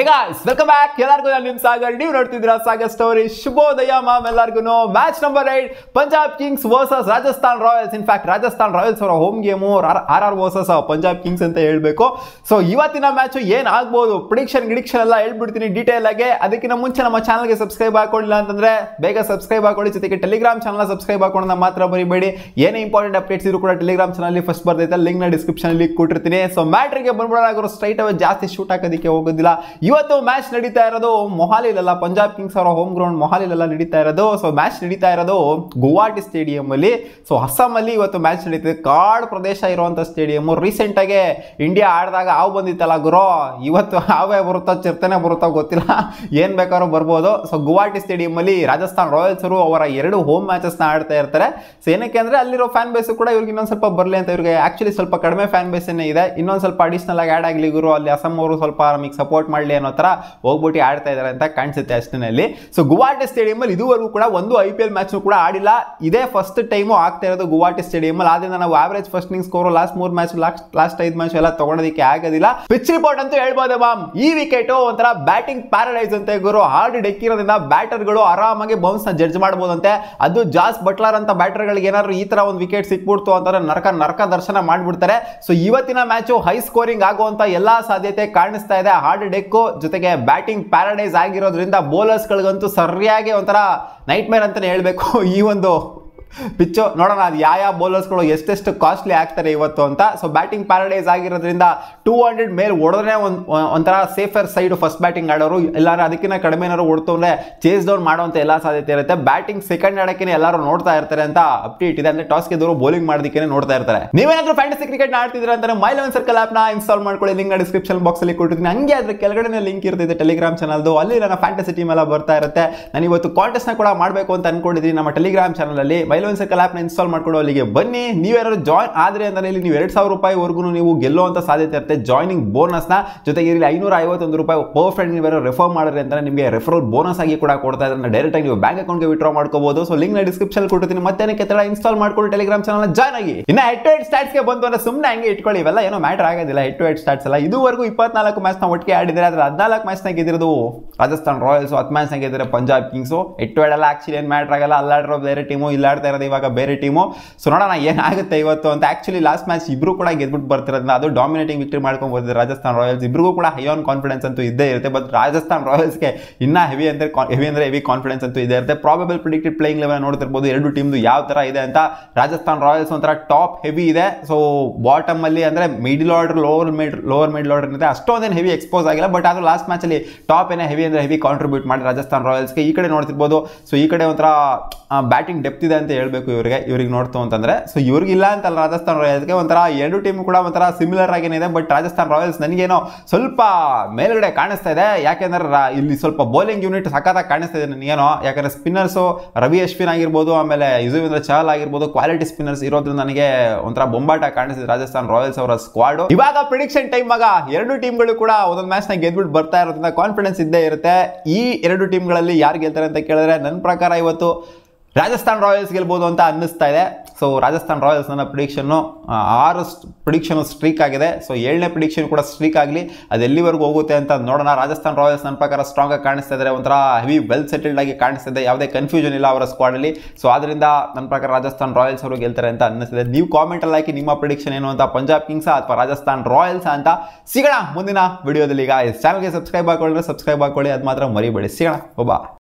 guys welcome back ಎಲ್ಲರಿಗೂ ನಾನು ನಿಮ್ ಸಾಗರ್ ನೀವು ನೋಡ್ತಿದ್ದೀರಾ ಸಾಗರ್ ಸ್ಟೋರಿ ಶುಭೋದಯ ಮ್ಯಾಮ್ ಎಲ್ಲರಿಗೂ match number eight Punjab Kings versus Rajasthan Royals in fact Rajasthan Royals ಅವರ home game R R versus Punjab Kings ಅಂತ ಹೇಳ್ಬೇಕು ಸೊ ಇವತ್ತಿನ ಮ್ಯಾಚ್ ಏನ್ ಆಗ್ಬೋದು ಪ್ರಿಡಿಕ್ಷನ್ ಗಿಡಿಕ್ಷನ್ ಎಲ್ಲ ಹೇಳ್ಬಿಡ್ತೀನಿ ಡೀಟೇಲ್ ಆಗಿ ಅದಕ್ಕಿಂತ ಮುಂಚೆ ನಮ್ಮ ಚಾನಲ್ಗೆ ಸಬ್ಸ್ಕ್ರೈಬ್ ಹಾಕೊಂಡಿಲ್ಲ ಅಂತಂದ್ರೆ ಬೇಗ ಸಬ್ಸ್ಕ್ರೈಬ್ ಹಾಕೊಳ್ಳಿ ಜೊತೆಗೆ ಟೆಲಿಗ್ರಾಮ್ ಚಾನಲ್ ಸಬ್ಸ್ಕ್ರೈಬ್ ಹಾಕೊಳ್ಳೋಣ ಮಾತ್ರ ಬರಿಬೇಡಿ ಏನೇ ಇಂಪಾರ್ಟೆಂಟ್ ಅಪ್ಡೇಟ್ಸ್ ಇದ್ರು ಕೂಡ ಟೆಲಿಗ್ರಾಮ್ ಚಾನಲ್ ಫಸ್ಟ್ ಬರ್ತೈತೆ ಲಿಂಕ್ ನ ಡಿಸ್ಕ್ರಿಪ್ಷನ್ ಅಲ್ಲಿ ಕೊಟ್ಟಿರ್ತೀನಿ ಸೊ ಮ್ಯಾಟ್ರಿಗೆ ಬಂದ್ಬಿಡೋಣ ಸ್ಟ್ರೈಟ್ ಅವೇ ಜಾಸ್ತಿ ಶೂಟ್ ಹಾಕೋದಕ್ಕೆ ಹೋಗೋದಿಲ್ಲ ಇವತ್ತು ಮ್ಯಾಚ್ ನಡೀತಾ ಇರೋದು ಮೊಹಾಲಿಲಲ್ಲ ಪಂಜಾಬ್ ಕಿಂಗ್ಸ್ ಅವರ ಹೋಮ್ ಗ್ರೌಂಡ್ ಮೊಹಾಲಿಲೆಲ್ಲ ನಡೀತಾ ಇರೋದು ಸೊ ಮ್ಯಾಚ್ ನಡೀತಾ ಇರೋದು ಗುವಾಹಟಿ ಸ್ಟೇಡಿಯಂ ಅಲ್ಲಿ ಸೊ ಅಸ್ಸಾಂ ಅಲ್ಲಿ ಇವತ್ತು ಮ್ಯಾಚ್ ನಡೀತಿದೆ ಕಾಡ್ ಪ್ರದೇಶ ಇರುವಂತ ಸ್ಟೇಡಿಯಂ ರೀಸೆಂಟ್ ಆಗಿ ಇಂಡಿಯಾ ಆಡಿದಾಗ ಹಾವು ಬಂದಿತ್ತಲ್ಲ ಗುರು ಇವತ್ತು ಹಾವೇ ಬರುತ್ತೋ ಚಿರ್ತನೆ ಬರುತ್ತೋ ಗೊತ್ತಿಲ್ಲ ಏನ್ ಬೇಕಾದ್ರೂ ಬರ್ಬೋದು ಸೊ ಗುವಾಹಟಿ ಸ್ಟೇಡಿಯಂ ಅಲ್ಲಿ ರಾಜಸ್ಥಾನ್ ರಾಯಲ್ಸ್ ಅವರು ಅವರ ಎರಡು ಹೋಮ್ ಮ್ಯಾಚಸ್ ನ ಆಡ್ತಾ ಇರ್ತಾರೆ ಸೊ ಏನಕ್ಕೆ ಅಂದ್ರೆ ಅಲ್ಲಿರೋ ಫ್ಯಾನ್ ಬೇಸ್ ಕೂಡ ಇವ್ರಿಗೆ ಇನ್ನೊಂದು ಸ್ವಲ್ಪ ಬರಲಿ ಅಂತ ಇವ್ರಿಗೆ ಆಕ್ಚುಲಿ ಸ್ವಲ್ಪ ಕಡಿಮೆ ಫ್ಯಾನ್ ಬೇಸ್ ಇದೆ ಇನ್ನೊಂದು ಸ್ವಲ್ಪ ಅಡಿಷನಲ್ ಆಗಿ ಆಡ್ ಆಗ್ಲಿ ಗುರು ಅಲ್ಲಿ ಅಸ್ಸಾಂ ಅವರು ಸ್ವಲ್ಪ ನಮಗೆ ಸಪೋರ್ಟ್ ಮಾಡಲಿ ಅನ್ನೋ ತರ ಹೋಗ್ಬಿಟ್ಟು ಆಡ್ತಾ ಇದ್ದಾರೆ ಅಂತ ಕಾಣಿಸುತ್ತೆ ಅಷ್ಟೇನಲ್ಲಿ ಸೊ ಗುವಾಹಟಿ ಸ್ಟೇಡಿಯಂ ಅಲ್ಲಿ ಇದುವರೆಗೂ ಕೂಡ ಒಂದು ಐ ಪಿ ಎಲ್ ಮ್ಯಾಚ್ ಕೂಡ ಆಡಿಲ್ಲ ಇದೇ ಫಸ್ಟ್ ಟೈಮು ಆಗ್ತಾ ಇರೋದು ಗುವಾಹಟಿ ಸ್ಟೇಡಿಯಂ ಅಲ್ಲಿ ಆದ್ರಿಂದ ನಾವು average first inning score last ಮೂರ್ ಮ್ಯಾಚ್ ಲಾಸ್ಟ್ ಲಾಸ್ಟ್ ಐದು ಮ್ಯಾಚ್ ಎಲ್ಲ ತಗೊಳೋದಕ್ಕೆ ಆಗೋದಿಲ್ಲ ಪಿಚ್ ರಿಪೋರ್ಟ್ ಅಂತೂ ಹೇಳ್ಬೋದು ಮ್ಯಾಮ್ ಈ ವಿಕೆಟ್ ಒಂಥರ ಬ್ಯಾಟಿಂಗ್ ಪ್ಯಾರಡೈಸ್ ಅಂತೆ ಗುರು ಹಾರ್ಡ್ ಡೆಕ್ ಇರೋದ್ರಿಂದ ಬ್ಯಾಟರ್ಗಳು ಆರಾಮಾಗಿ ಬೌನ್ಸ್ ನ ಜಡ್ಜ್ ಮಾಡಬಹುದಂತೆ ಅದು ಜಾಸ್ ಬಟ್ಲರ್ ಅಂತ ಬ್ಯಾಟರ್ ಗಳಿಗೆ ಏನಾದ್ರು ಈ ತರ ಒಂದು ವಿಕೆಟ್ ಸಿಕ್ಬಿಡ್ತು ಅಂತಂದ್ರೆ ನರಕ ನರಕ ದರ್ಶನ ಮಾಡ್ಬಿಡ್ತಾರೆ ಸೊ ಇವತ್ತಿನ ಮ್ಯಾಚು ಹೈ ಸ್ಕೋರಿಂಗ್ ಆಗುವಂತ ಎಲ್ಲಾ ಸಾಧ್ಯತೆ ಕಾಣಿಸ್ತಾ ಇದೆ ಹಾರ್ಡ್ ಡೆಕ್ ಜೊತೆಗೆ ಬ್ಯಾಟಿಂಗ್ ಪ್ಯಾರಡೈಸ್ ಆಗಿರೋದ್ರಿಂದ ಬೌಲರ್ಸ್ ಗಳಿಗಂತೂ ಸರಿಯಾಗಿ ಒಂಥರ ನೈಟ್ ಮೇರ್ ಅಂತಾನೆ ಹೇಳ್ಬೇಕು ಈ ಒಂದು ಪಿಚ್ಚು ನೋಡೋಣ ಅದು ಯಾವ ಯಾವ ಬೌಲರ್ಸ್ಗಳು ಎಷ್ಟೆಷ್ಟು ಕಾಸ್ಟ್ಲಿ ಆಗ್ತಾರೆ ಇವತ್ತು ಅಂತ ಸೊ ಬ್ಯಾಟಿಂಗ್ ಪ್ಯಾರಡೈಸ್ ಆಗಿರೋದ್ರಿಂದ ಟೂ ಹಂಡ್ರೆಡ್ ಮೇಲೆ ಹೊಡೆದ್ರೆ ಒಂದು ಒಂಥರ ಸೇಫರ್ ಸೈಡ್ ಫಸ್ಟ್ ಬ್ಯಾಟಿಂಗ್ ಆಡೋರು ಇಲ್ಲಾಂದ್ರೆ ಅದಕ್ಕಿಂತ ಕಡಿಮೆ ಏನಾದ್ರು ಹೊಡ್ತು ಅಂದ್ರೆ ಚೇಸ್ ಡೌನ್ ಮಾಡುವಂತ ಎಲ್ಲ ಸಾಧ್ಯತೆ ಇರುತ್ತೆ ಬ್ಯಾಟಿಂಗ್ ಸೆಕೆಂಡ್ ಆಡಕ್ಕೆ ಎಲ್ಲರೂ ನೋಡ್ತಾ ಇರ್ತಾರೆ ಅಂತ ಅಪ್ಡೇಟ್ ಇದೆ ಅಂದ್ರೆ ಟಾಸ್ ಗೆದ್ದವರು ಬೌಲಿಂಗ್ ಮಾಡೋದಕ್ಕೆ ನೋಡ್ತಾ ಇರ್ತಾರೆ ನೀವೇನಾದ್ರೂ ಫ್ಯಾಂಟಸಿ ಕ್ರಿಕೆಟ್ ಆಡ್ತಿದ್ರೆ ಅಂದ್ರೆ ಮೈ ಲೆವೆನ್ ಸರ್ಕಲ್ ಆಪ್ ನ ಇನ್ಸ್ಟಾಲ್ ಮಾಡ್ಕೊಳ್ಳಿ ಲಿಂಕ್ ಡಿಸ್ಕ್ರಿಪ್ಷನ್ ಬಾಕ್ಸ್ ಅಲ್ಲಿ ಕೊಟ್ಟಿದ್ದೀನಿ ಹಂಗೆ ಅದ್ರ ಕೆಳಗಡೆ ಲಿಂಕ್ ಇರ್ತಿದೆ ಟೆಲಿಗ್ರಾಮ್ ಚಾನಲ್ದು ಅಲ್ಲಿ ನನ್ನ ಫ್ಯಾಂಟಸಿ ಟೀಮ್ ಎಲ್ಲ ಬರ್ತಾ ಇರುತ್ತೆ ನಾನು ಇವತ್ತು ಕಾಂಟೆಸ್ಟ್ ನ ಕೂಡ ಮಾಡಬೇಕು ಅಂತ ಅನ್ಕೊಂಡಿದ್ದೀನಿ ನಮ್ಮ ಟೆಲಿಗ್ರಾಮ್ ಚಾನಲ್ ಅಲ್ಲಿ ಮೈಲೋನ್ ಸರ್ಕಲ್ ಆಪ್ ನ ಇನ್ಸ್ಟಾಲ್ ಮಾಡ್ಕೊಂಡು ಅಲ್ಲಿಗೆ ಬನ್ನಿ ನೀವ್ಯಾರು ಜಾಯ್ನ್ ಆದ್ರೆ ಅಂದ್ರೆ ಇಲ್ಲಿ ನೀವು ಎರಡ್ ಸಾವಿರ ರೂಪಾಯಿವರೆಗೂ ನೀವು ಗೆಲ್ಲುವಂತ ಸಾಧ್ಯತೆ ಇರುತ್ತೆ ಜಾಯ್ನಿಂಗ್ ಬೋನಸ್ ನ ಜೊತೆಗೆ ಇಲ್ಲಿ ಐನೂರ ಐವತ್ತೊಂದು ರೂಪಾಯಿ ಪರ್ ಫ್ರೆಂಡ್ ನೀವು ರೆಫರ್ ಮಾಡಿದ್ರೆ ಅಂತ ನಿಮಗೆ ರೆಫರಲ್ ಬೋನಸ್ ಆಗಿ ಕೂಡ ಕೊಡ್ತಾ ಇದ್ದಾರೆ ಡೈರೆಕ್ಟ್ ಆಗಿ ನೀವು ಬ್ಯಾಂಕ್ ಅಕೌಂಟ್ಗೆ ವಿಡ್ರಾ ಮಾಡ್ಕೋಬಹುದು ಸೊ ಲಿಂಕ್ ನ ಡಿಸ್ಕ್ರಿಪ್ಷನ್ ಕೊಟ್ಟಿದ್ದೀನಿ ಮತ್ತೆ ಕೆತ್ತಡ ಇನ್ಸ್ಟಾಲ್ ಮಾಡ್ಕೊಂಡು ಟೆಲಿಗ್ರಾಮ್ ಚಾನಲ್ ಜಾಯ್ನ್ ಆಗಿ ಇನ್ನ ಹೆಡ್ ಟು ಹೆಡ್ ಸ್ಟಾಟ್ಸ್ ಗೆ ಬಂತು ಅಂದ್ರೆ ಸುಮ್ಮನೆ ಹಂಗೆ ಇಟ್ಕೊಳ್ಳಿ ಇವೆಲ್ಲ ಏನೋ ಮ್ಯಾಟರ್ ಆಗೋದಿಲ್ಲ ಹೆಡ್ ಟು ಹೆಡ್ ಸ್ಟಾಟ್ಸ್ ಎಲ್ಲ ಇದುವರೆಗೂ ಇಪ್ಪತ್ನಾಲ್ಕು ಮ್ಯಾಚ್ ನ ಒಟ್ಟಿಗೆ ಆಡಿದ್ರೆ ಅದ್ರ ಹದಿನಾಲ್ಕು ಮ್ಯಾಚ್ ನ ಗೆದ್ದಿರೋದು ರಾಜಸ್ಥಾನ್ ರಾಯಲ್ಸ್ ಹತ್ತು ಮ್ಯಾಚ್ ನ ಗೆದ್ದಿರೋ Punjab Kings head to head ಎಲ್ಲ ಆಕ್ಚುಲಿ ಏನು ಮ್ಯಾಟರ್ ಆಗಲ್ಲ ಅಲ್ಲಾಡಿರೋ ಬೇರೆ ಟೀಮು ಇಲ್ಲಾಡ್ತಾ ಇರೋದು ಇವಾಗ ಬೇರೆ ಟೀಮು ಸೊ ನೋಡೋಣ ಏನಾಗುತ್ತೆ ಇವತ್ತು ಅಂತ ಆಕ್ಚುಲಿ ಲಾಸ್ಟ್ ಮ್ಯಾಚ್ ಇಬ್ರು ಕೂಡ ಗೆದ್ಬಿಟ್ಟು ಬರ್ತಿರೋದ್ರಿಂದ ಅದು ಡಾಮಿನೇಟಿಂಗ್ ವಿಕ್ಟರಿ ಮಾಡ್ಕೊಂಡು ಬರ್ತಿದೆ ರಾಜಸ್ಥಾನ್ ರಾಯಲ್ಸ್ ಇಬ್ರಿಗೂ ಕೂಡ ಹೈ ಆನ್ ಕಾನ್ಫಿಡೆನ್ಸ್ ಅಂತೂ ಇದ್ದೇ ಇರುತ್ತೆ ಬಟ್ ರಾಜಸ್ಥಾನ್ ರಾಯಲ್ಸ್ಗೆ ಇನ್ನ ಹೆವಿ ಅಂದ್ರೆ ಹೆವಿ ಅಂದ್ರೆ ಹೆವಿ ಕಾನ್ಫಿಡೆನ್ಸ್ ಅಂತೂ ಇದೆ ಇರುತ್ತೆ ಪ್ರಾಬಬಲ್ ಪ್ರಿಡಿಕ್ಟೆಡ್ ಪ್ಲೇಯಿಂಗ್ ಲೆವೆಲ್ ನೋಡ್ತಿರ್ಬೋದು ಎರಡು ಟೀಮ್ದು ಯಾವ ತರ ಇದೆ ಅಂತ ರಾಜಸ್ಥಾನ್ ರಾಯಲ್ಸ್ ಒಂಥರ ಟಾಪ್ ಹೆವಿ ಇದೆ ಸೊ ಬಾಟಮ್ ಅಲ್ಲಿ ಅಂದ್ರೆ middle order lower mid lower middle order ಇದೆ ಅಷ್ಟೊಂದೇನು ಹೆವಿ ಎಕ್ಸ್ಪೋಸ್ ಆಗಿಲ್ಲ ಬಟ್ ಅದು ಲಾಸ್ಟ್ ಮ್ಯಾಚ್ ಅಲ್ಲಿ ಟಾಪ್ ಏನೇ ಹೆವಿ ಅಂದ್ರೆ ಹೆವಿ ಕಾಂಟ್ರಿಬ್ಯೂಟ್ ಮಾಡಿ ರಾಜಸ್ಥಾನ್ ರಾಯಲ್ಸ್ಗೆ ಈ ಕಡೆ ನೋಡ್ತಿರ್ಬೋದು ಸೊ ಈ ಕಡೆ ಒಂಥರ ಬ್ಯಾಟಿಂಗ್ ಡೆಪ್ತ್ ಇದೆ ಅಂತ ಹೇಳ್ಬೇಕು ಇವರಿಗೆ ಇವ್ರಿಗೆ ನೋಡ್ತು ಅಂತಂದ್ರೆ ಸೊ ಇವ್ರಿಗೆ ಇಲ್ಲ ಅಂತಲ್ಲ ರಾಜಸ್ಥಾನ್ ರಾಯಲ್ಸ್ಗೆ ಒಂಥರ ಎರಡು ಟೀಮ್ ಕೂಡ ಒಂಥರ ಸಿಮಿಲರ್ ಆಗೇನಿದೆ ಬಟ್ ರಾಜಸ್ಥಾನ್ ರಾಯಲ್ಸ್ ನನಗೇನೋ ಸ್ವಲ್ಪ ಮೇಲ್ಗಡೆ ಕಾಣಿಸ್ತಾ ಇದೆ ಯಾಕೆಂದ್ರೆ ರಾ- ಇಲ್ಲಿ ಸ್ವಲ್ಪ ಬೌಲಿಂಗ್ ಯೂನಿಟ್ ಸಖತ್ತಾಗಿ ಕಾಣಿಸ್ತಾ ಇದೆ ನನಗೇನೋ ಯಾಕಂದ್ರೆ ಸ್ಪಿನ್ನರ್ಸು ರವಿ ಅಶ್ವಿನ್ ಆಗಿರ್ಬೋದು ಆಮೇಲೆ ಯುಜುವೇಂದ್ರ ಚಹಲ್ ಆಗಿರ್ಬೋದು ಕ್ವಾಲಿಟಿ ಸ್ಪಿನ್ನರ್ಸ್ ಇರೋದ್ರಿಂದ ನನಗೆ ಒಂಥರ ಬೊಂಬಾಟ ಕಾಣಿಸ್ತಿದೆ ರಾಜಸ್ಥಾನ್ ರಾಯಲ್ಸ್ ಅವರ ಸ್ಕ್ವಾಡ್ ಇವಾಗ ಪ್ರಿಡಿಕ್ಷನ್ ಟೈಮ್ ಆಗ ಎರಡು ಟೀಮ್ಗಳು ಕೂಡ ಒಂದೊಂದು ಮ್ಯಾಚ್ ನ ಗೆದ್ಬಿಟ್ಟು ಬರ್ತಾ ಇರೋದ್ರಿಂದ ಕಾನ್ಫಿಡೆನ್ಸ್ ಇದ್ದೇ ಇರುತ್ತೆ ಈ ಎರಡು ಟೀಮ್ಗಳಲ್ಲಿ ಯಾರು ಗೆಲ್ತಾರೆ ಅಂತ ಕೇಳಿದ್ರೆ ನನ್ನ ಪ್ರಕಾರ ಇವತ್ತು ರಾಜಸ್ಥಾನ್ ರಾಯಲ್ಸ್ ಗೆಲ್ಬೋದು ಅಂತ ಅನ್ನಿಸ್ತಾ ಇದೆ ಸೊ ರಾಜಸ್ಥಾನ್ ರಾಯಲ್ಸ್ ನನ್ನ ಪ್ರಿಡಿಕ್ಷನ್ನು ಆರು ಪ್ರಿಡಿಕ್ಷನ್ ಸ್ಟ್ರೀಕ್ ಆಗಿದೆ ಸೊ ಏಳನೇ ಪ್ರಿಡಿಕ್ಷನ್ ಕೂಡ ಸ್ಟ್ರೀಕ್ ಆಗಲಿ ಅದು ಎಲ್ಲಿವರೆಗೂ ಹೋಗುತ್ತೆ ಅಂತ ನೋಡೋಣ ರಾಜಸ್ಥಾನ್ ರಾಯಲ್ಸ್ ನನ್ನ ಪ್ರಕಾರ ಸ್ಟ್ರಾಂಗ್ ಆಗಿ ಕಾಣಿಸ್ತಾ ಇದ್ದಾರೆ ಒಂಥರ ಹೆವಿ ವೆಲ್ ಸೆಟಲ್ಡ್ ಆಗಿ ಕಾಣಿಸ್ತಾ ಇದೆ ಯಾವುದೇ ಕನ್ಫ್ಯೂಷನ್ ಇಲ್ಲ ಅವರ ಸ್ಕ್ವಾಡಲ್ಲಿ ಸೊ ಆದ್ರಿಂದ ನನ್ನ ಪ್ರಕಾರ ರಾಜಸ್ಥಾನ್ ರಾಯಲ್ಸ್ ಅವರು ಗೆಲ್ತಾರೆ ಅಂತ ಅನ್ನಿಸ್ತಿದೆ ನೀವು ಕಾಮೆಂಟಲ್ಲಿ ಹಾಕಿ ನಿಮ್ಮ ಪ್ರಿಡಿಕ್ಷನ್ ಏನು ಅಂತ ಪಂಜಾಬ್ ಕಿಂಗ್ಸ್ ಅಥವಾ ರಾಜಸ್ಥಾನ್ ರಾಯಲ್ಸ್ ಅಂತ ಸಿಗೋಣ ಮುಂದಿನ ವಿಡಿಯೋದಲ್ಲಿ ಈಗ ಚಾನಲ್ಗೆ ಸಬ್ಸ್ಕ್ರೈಬ್ ಹಾಕೊಳ್ಳಿ ಸಬ್ಸ್ಕ್ರೈಬ್ ಹಾಕೊಳ್ಳಿ ಅದು ಮಾತ್ರ ಮರಿಬೇಡಿ ಸಿಗೋಣ ಒಬ್ಬ